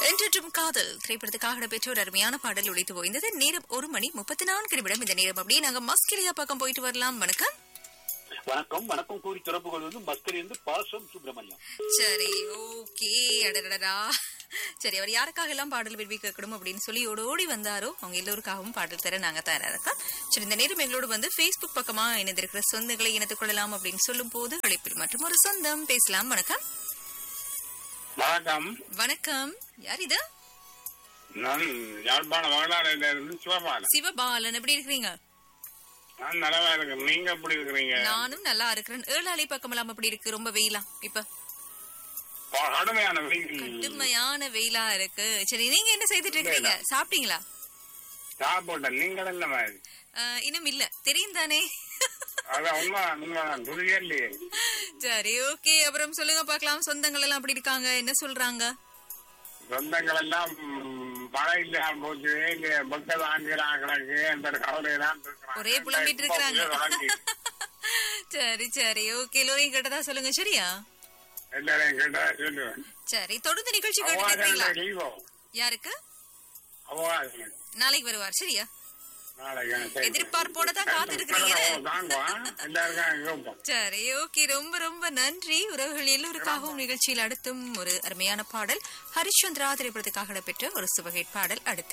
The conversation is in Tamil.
என்றென்றும் காதல் திரைப்படத்துக்காக இடம்பெற்ற ஒரு அருமையான பாடல் ஒழித்து போயிருந்தது நேரம் ஒரு மணி முப்பத்தி நான்கு நிமிடம் இந்த நேரம் அப்படியே நாங்க மஸ்கிலியா பக்கம் போயிட்டு வரலாம் வணக்கம் வணக்கம் வணக்கம் கூறி தொடர்பு கொள்வது மஸ்கரிலிருந்து பாசம் சுப்பிரமணியம் சரி ஓகே அடடடா சரி அவர் யாருக்காக எல்லாம் பாடல் விரும்பி கேட்கணும் அப்படின்னு சொல்லி ஓடி ஓடி வந்தாரோ அவங்க எல்லோருக்காகவும் பாடல் தர நாங்க தயாரா இருக்கோம் சரி இந்த நேரம் எங்களோடு வந்து Facebook பக்கமா இணைந்திருக்கிற சொந்தங்களை இணைத்துக் கொள்ளலாம் அப்படின்னு சொல்லும் போது அழைப்பில் மற்றும் ஒரு சொந்தம் பேசலாம் வணக்கம் வணக்கம் வணக்கம் யார் இது நான் யாழ்ப்பாண மகளாரையில இருந்து சிவபாலன் சிவபாலன் எப்படி இருக்கிறீங்க நான் நலவா இருக்கேன் நீங்க எப்படி இருக்கிறீங்க நானும் நல்லா இருக்கிறேன் ஏழாளி பக்கம் எல்லாம் அப்படி இருக்கு ரொம்ப வெயிலா இப்ப பா- கடுமையான வெயில் கடுமையான வெயிலா இருக்கு சரி நீங்க என்ன செய்துட்டு இருக்கீங்க சாப்பிட்டீங்களா சாப்பிட்டேன் நீங்கள் என்ன மாதிரி அஹ், இன்னும் இல்ல தெரியும் தானே அதான் உண்மை உண்மை துணியே இல்லையே சரி ஓகே அப்புறம் சொல்லுங்க பார்க்கலாம் சொந்தங்கள் எல்லாம் அப்படி இருக்காங்க என்ன சொல்றாங்க சொந்தங்கள் எல்லாம் ம், மழை இல்லாம போச்சு இங்க மக்கள் ஆண்டியெல்லாம் கிடக்கு என்ற கவலை தான் இருக்கிறாங்க. ஒரே புலம்பிட்டு இப்போ இருக்கிறாங்க புயல் தொடங்கி. சரி சரி ஓகே எல்லோரையும் கேட்டதா சொல்லுங்க சரியா எல்லாரையும் கேட்டா சொல்லுவேன் சரி தொடர்ந்து நிகழ்ச்சி கேட்டுட்டு இருக்கீங்களா அவகாசம் லீவோ யாருக்கு அவகாசம் நாளைக்கு வருவார் சரியா நாளைக்கு சரி. எதிர்பார்ப்போட தான் காத்திருக்கிறீங்க. தாங்குவோம் எல்லாருக்கும் கேட்போம் சரி ஓகே ரொம்ப ரொம்ப நன்றி உறவுகள் எல்லோருக்காகவும் நிகழ்ச்சியில் அடுத்தும் ஒரு அருமையான பாடல் ஹரிச்சந்திரா திரைப்படத்துக்காக இடம்பெற்ற ஒரு சுவகை பாடல் அடுத்து